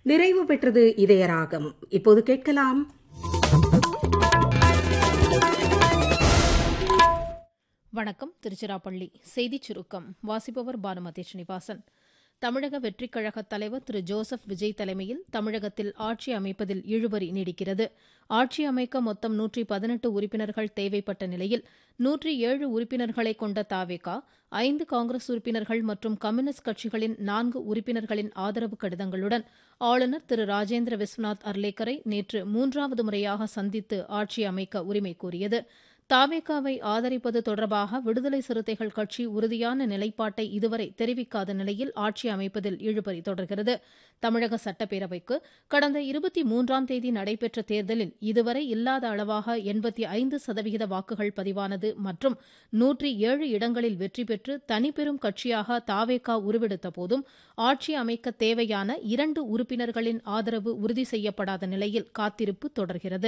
நிறைவு பெற்றது இதயராகம் இப்போது கேட்கலாம் வணக்கம் திருச்சிராப்பள்ளி செய்திச் சுருக்கம் வாசிப்பவர் பானுமதி ஸ்ரீனிவாசன் தமிழக வெற்றிக் கழக தலைவர் திரு ஜோசப் விஜய் தலைமையில் தமிழகத்தில் ஆட்சி அமைப்பதில் இழுபறி நீடிக்கிறது ஆட்சி அமைக்க மொத்தம் நூற்றி பதினெட்டு உறுப்பினர்கள் தேவைப்பட்ட நிலையில் நூற்றி ஏழு உறுப்பினர்களை கொண்ட தாவேகா ஐந்து காங்கிரஸ் உறுப்பினர்கள் மற்றும் கம்யூனிஸ்ட் கட்சிகளின் நான்கு உறுப்பினர்களின் ஆதரவு கடிதங்களுடன் ஆளுநர் திரு ராஜேந்திர விஸ்வநாத் அர்லேக்கரை நேற்று மூன்றாவது முறையாக சந்தித்து ஆட்சி அமைக்க உரிமை கோரியது தாவேகாவை ஆதரிப்பது தொடர்பாக விடுதலை சிறுத்தைகள் கட்சி உறுதியான நிலைப்பாட்டை இதுவரை தெரிவிக்காத நிலையில் ஆட்சி அமைப்பதில் இழுபறி தொடர்கிறது தமிழக சட்டப்பேரவைக்கு கடந்த இருபத்தி மூன்றாம் தேதி நடைபெற்ற தேர்தலில் இதுவரை இல்லாத அளவாக எண்பத்தி ஐந்து சதவிகித வாக்குகள் பதிவானது மற்றும் நூற்றி ஏழு இடங்களில் வெற்றி பெற்று தனிப்பெரும் கட்சியாக தாவேகா உருவெடுத்த போதும் ஆட்சி அமைக்க தேவையான இரண்டு உறுப்பினர்களின் ஆதரவு உறுதி செய்யப்படாத நிலையில் காத்திருப்பு தொடர்கிறது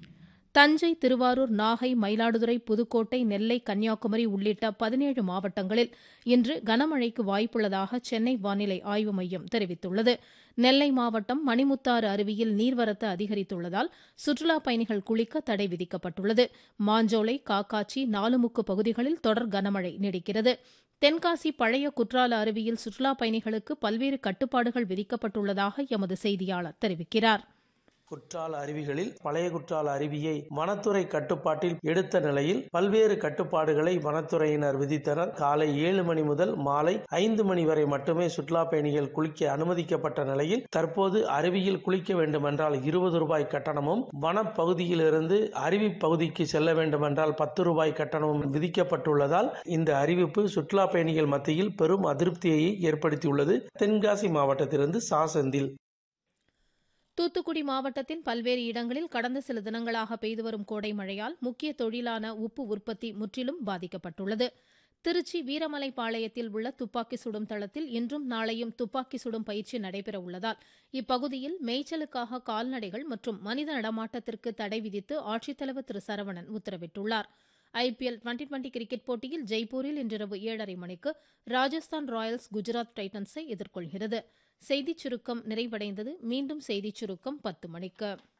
தஞ்சை திருவாரூர் நாகை மயிலாடுதுறை புதுக்கோட்டை நெல்லை கன்னியாகுமரி உள்ளிட்ட பதினேழு மாவட்டங்களில் இன்று கனமழைக்கு வாய்ப்புள்ளதாக சென்னை வானிலை ஆய்வு மையம் தெரிவித்துள்ளது நெல்லை மாவட்டம் மணிமுத்தாறு அருவியில் நீர்வரத்து அதிகரித்துள்ளதால் சுற்றுலாப் பயணிகள் குளிக்க தடை விதிக்கப்பட்டுள்ளது மாஞ்சோலை காக்காச்சி நாலுமுக்கு பகுதிகளில் தொடர் கனமழை நீடிக்கிறது தென்காசி பழைய குற்றால அருவியில் சுற்றுலாப் பயணிகளுக்கு பல்வேறு கட்டுப்பாடுகள் விதிக்கப்பட்டுள்ளதாக எமது செய்தியாளர் தெரிவிக்கிறார் குற்றால அருவிகளில் பழைய குற்றால அருவியை வனத்துறை கட்டுப்பாட்டில் எடுத்த நிலையில் பல்வேறு கட்டுப்பாடுகளை வனத்துறையினர் விதித்தனர் காலை ஏழு மணி முதல் மாலை ஐந்து மணி வரை மட்டுமே சுற்றுலா பயணிகள் குளிக்க அனுமதிக்கப்பட்ட நிலையில் தற்போது அருவியில் குளிக்க வேண்டுமென்றால் இருபது ரூபாய் கட்டணமும் வனப்பகுதியிலிருந்து அருவி பகுதிக்கு செல்ல வேண்டுமென்றால் பத்து ரூபாய் கட்டணமும் விதிக்கப்பட்டுள்ளதால் இந்த அறிவிப்பு சுற்றுலா பயணிகள் மத்தியில் பெரும் அதிருப்தியை ஏற்படுத்தியுள்ளது தென்காசி மாவட்டத்திலிருந்து சா செந்தில் தூத்துக்குடி மாவட்டத்தின் பல்வேறு இடங்களில் கடந்த சில தினங்களாக பெய்து வரும் கோடை மழையால் முக்கிய தொழிலான உப்பு உற்பத்தி முற்றிலும் பாதிக்கப்பட்டுள்ளது திருச்சி வீரமலை பாளையத்தில் உள்ள துப்பாக்கி சுடும் தளத்தில் இன்றும் நாளையும் துப்பாக்கி சுடும் பயிற்சி நடைபெற உள்ளதால் இப்பகுதியில் மேய்ச்சலுக்காக கால்நடைகள் மற்றும் மனித நடமாட்டத்திற்கு தடை விதித்து ஆட்சித்தலைவர் திரு சரவணன் உத்தரவிட்டுள்ளார் ஐபிஎல் டுவெண்டி டுவெண்டி கிரிக்கெட் போட்டியில் ஜெய்ப்பூரில் இன்றிரவு ஏழரை மணிக்கு ராஜஸ்தான் ராயல்ஸ் குஜராத் டைட்டன்ஸை எதிர்கொள்கிறது செய்திச் சுருக்கம் நிறைவடைந்தது மீண்டும் செய்திச் சுருக்கம் பத்து மணிக்கு